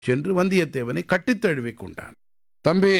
சென்று வந்தியத்தேவனை கட்டித் தழுவிக் கொண்டான் தம்பி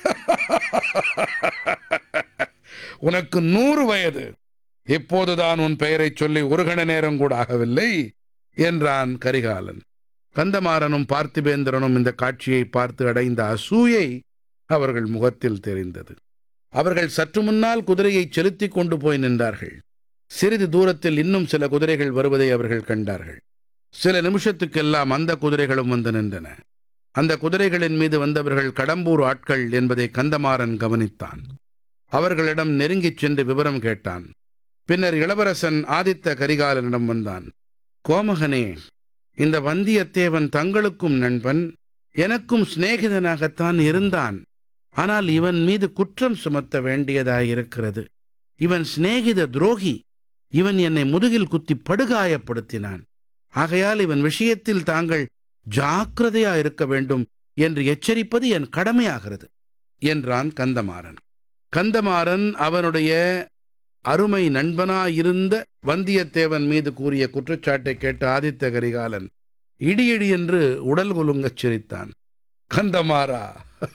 உனக்கு நூறு வயது இப்போதுதான் உன் பெயரைச் சொல்லி ஒரு கண நேரம் கூட ஆகவில்லை என்றான் கரிகாலன் கந்தமாறனும் பார்த்திபேந்திரனும் இந்த காட்சியை பார்த்து அடைந்த அசூயை அவர்கள் முகத்தில் தெரிந்தது அவர்கள் சற்று முன்னால் குதிரையை செலுத்திக் கொண்டு போய் நின்றார்கள் சிறிது தூரத்தில் இன்னும் சில குதிரைகள் வருவதை அவர்கள் கண்டார்கள் சில நிமிஷத்துக்கெல்லாம் அந்த குதிரைகளும் வந்து நின்றன அந்த குதிரைகளின் மீது வந்தவர்கள் கடம்பூர் ஆட்கள் என்பதை கந்தமாறன் கவனித்தான் அவர்களிடம் நெருங்கிச் சென்று விவரம் கேட்டான் பின்னர் இளவரசன் ஆதித்த கரிகாலனிடம் வந்தான் கோமகனே இந்த வந்தியத்தேவன் தங்களுக்கும் நண்பன் எனக்கும் சிநேகிதனாகத்தான் இருந்தான் ஆனால் இவன் மீது குற்றம் சுமத்த வேண்டியதாயிருக்கிறது இவன் சிநேகித துரோகி இவன் என்னை முதுகில் குத்தி படுகாயப்படுத்தினான் ஆகையால் இவன் விஷயத்தில் தாங்கள் ஜாக்கிரதையா இருக்க வேண்டும் என்று எச்சரிப்பது என் கடமையாகிறது என்றான் கந்தமாறன் கந்தமாறன் அவனுடைய அருமை நண்பனாயிருந்த வந்தியத்தேவன் மீது கூறிய குற்றச்சாட்டை கேட்ட ஆதித்த கரிகாலன் இடியிடி என்று உடல் குலுங்கச் சிரித்தான் கந்தமாறா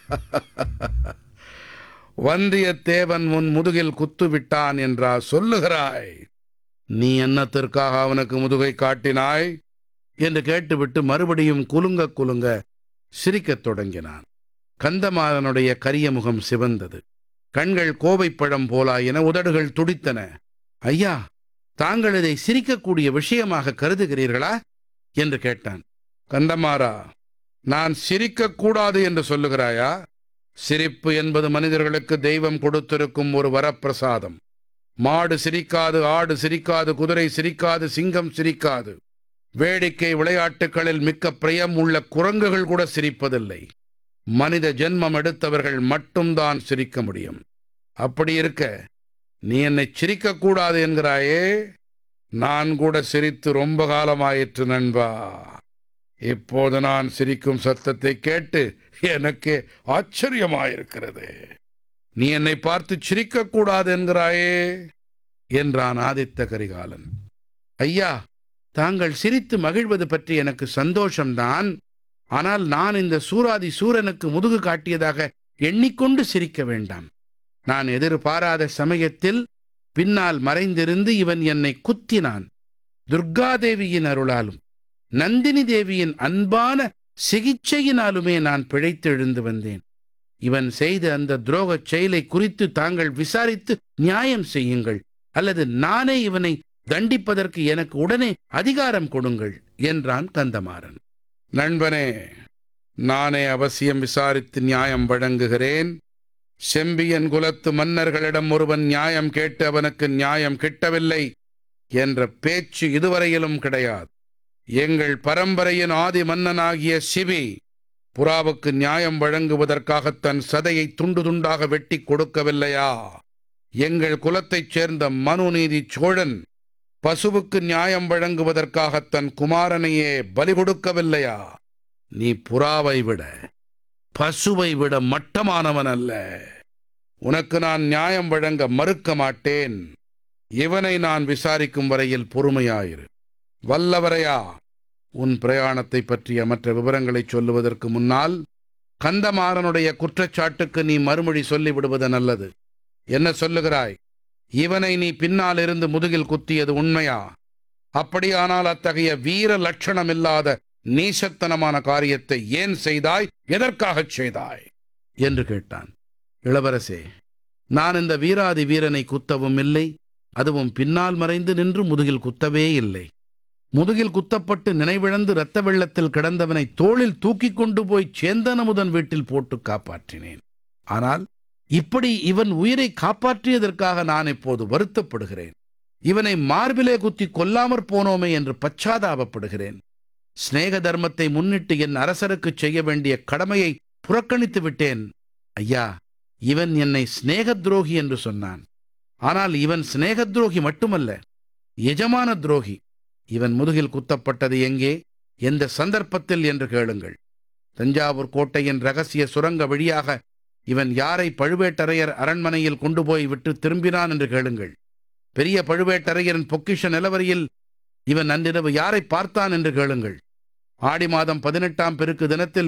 வந்தியத்தேவன் உன் முதுகில் குத்து விட்டான் என்றா சொல்லுகிறாய் நீ என்னத்திற்காக அவனுக்கு முதுகை காட்டினாய் என்று கேட்டுவிட்டு மறுபடியும் குலுங்க குலுங்க சிரிக்கத் தொடங்கினான் கந்தமாறனுடைய கரிய முகம் சிவந்தது கண்கள் கோவைப்பழம் போலாயின உதடுகள் துடித்தன ஐயா தாங்கள் இதை சிரிக்கக்கூடிய விஷயமாக கருதுகிறீர்களா என்று கேட்டான் கந்தமாறா நான் சிரிக்கக்கூடாது என்று சொல்லுகிறாயா சிரிப்பு என்பது மனிதர்களுக்கு தெய்வம் கொடுத்திருக்கும் ஒரு வரப்பிரசாதம் மாடு சிரிக்காது ஆடு சிரிக்காது குதிரை சிரிக்காது சிங்கம் சிரிக்காது வேடிக்கை விளையாட்டுகளில் மிக்க பிரியம் உள்ள குரங்குகள் கூட சிரிப்பதில்லை மனித ஜென்மம் எடுத்தவர்கள் மட்டும்தான் சிரிக்க முடியும் அப்படி இருக்க நீ என்னை சிரிக்கக்கூடாது என்கிறாயே நான் கூட சிரித்து ரொம்ப காலமாயிற்று நண்பா இப்போது நான் சிரிக்கும் சத்தத்தை கேட்டு எனக்கு ஆச்சரியமாயிருக்கிறது நீ என்னை பார்த்து சிரிக்கக்கூடாது என்கிறாயே என்றான் ஆதித்த கரிகாலன் ஐயா தாங்கள் சிரித்து மகிழ்வது பற்றி எனக்கு சந்தோஷம்தான் ஆனால் நான் இந்த சூராதி சூரனுக்கு முதுகு காட்டியதாக எண்ணிக்கொண்டு சிரிக்க வேண்டாம் நான் எதிர்பாராத சமயத்தில் பின்னால் மறைந்திருந்து இவன் என்னை குத்தினான் துர்காதேவியின் அருளாலும் நந்தினி தேவியின் அன்பான சிகிச்சையினாலுமே நான் பிழைத்து எழுந்து வந்தேன் இவன் செய்த அந்த துரோகச் செயலை குறித்து தாங்கள் விசாரித்து நியாயம் செய்யுங்கள் அல்லது நானே இவனை தண்டிப்பதற்கு எனக்கு உடனே அதிகாரம் கொடுங்கள் என்றான் கந்தமாறன் நண்பனே நானே அவசியம் விசாரித்து நியாயம் வழங்குகிறேன் செம்பியன் குலத்து மன்னர்களிடம் ஒருவன் நியாயம் கேட்டு அவனுக்கு நியாயம் கிட்டவில்லை என்ற பேச்சு இதுவரையிலும் கிடையாது எங்கள் பரம்பரையின் ஆதி மன்னனாகிய சிபி புறாவுக்கு நியாயம் வழங்குவதற்காக தன் சதையை துண்டு துண்டாக வெட்டி கொடுக்கவில்லையா எங்கள் குலத்தைச் சேர்ந்த மனுநீதி சோழன் பசுவுக்கு நியாயம் வழங்குவதற்காக தன் குமாரனையே பலி கொடுக்கவில்லையா நீ புறாவை விட பசுவை விட மட்டமானவன் அல்ல உனக்கு நான் நியாயம் வழங்க மறுக்க மாட்டேன் இவனை நான் விசாரிக்கும் வரையில் பொறுமையாயிரு வல்லவரையா உன் பிரயாணத்தை பற்றிய மற்ற விவரங்களை சொல்லுவதற்கு முன்னால் கந்தமாறனுடைய குற்றச்சாட்டுக்கு நீ மறுமொழி சொல்லிவிடுவது நல்லது என்ன சொல்லுகிறாய் இவனை நீ பின்னால் இருந்து முதுகில் குத்தியது உண்மையா அப்படியானால் அத்தகைய வீர லட்சணமில்லாத நீசத்தனமான காரியத்தை ஏன் செய்தாய் எதற்காகச் செய்தாய் என்று கேட்டான் இளவரசே நான் இந்த வீராதி வீரனை குத்தவும் இல்லை அதுவும் பின்னால் மறைந்து நின்று முதுகில் குத்தவே இல்லை முதுகில் குத்தப்பட்டு நினைவிழந்து இரத்த வெள்ளத்தில் கிடந்தவனை தோளில் தூக்கிக் கொண்டு போய் சேந்தனமுதன் வீட்டில் போட்டு காப்பாற்றினேன் ஆனால் இப்படி இவன் உயிரை காப்பாற்றியதற்காக நான் இப்போது வருத்தப்படுகிறேன் இவனை மார்பிலே குத்தி கொல்லாமற் போனோமே என்று பச்சாதாபப்படுகிறேன் சிநேக தர்மத்தை முன்னிட்டு என் அரசருக்கு செய்ய வேண்டிய கடமையை புறக்கணித்து விட்டேன் ஐயா இவன் என்னை சிநேக துரோகி என்று சொன்னான் ஆனால் இவன் சிநேக துரோகி மட்டுமல்ல எஜமான துரோகி இவன் முதுகில் குத்தப்பட்டது எங்கே எந்த சந்தர்ப்பத்தில் என்று கேளுங்கள் தஞ்சாவூர் கோட்டையின் ரகசிய சுரங்க வழியாக இவன் யாரை பழுவேட்டரையர் அரண்மனையில் கொண்டு போய் விட்டு திரும்பினான் என்று கேளுங்கள் பெரிய பழுவேட்டரையரின் பொக்கிஷ நிலவரியில் இவன் அன்றிரவு யாரை பார்த்தான் என்று கேளுங்கள் ஆடி மாதம் பதினெட்டாம் பெருக்கு தினத்தில்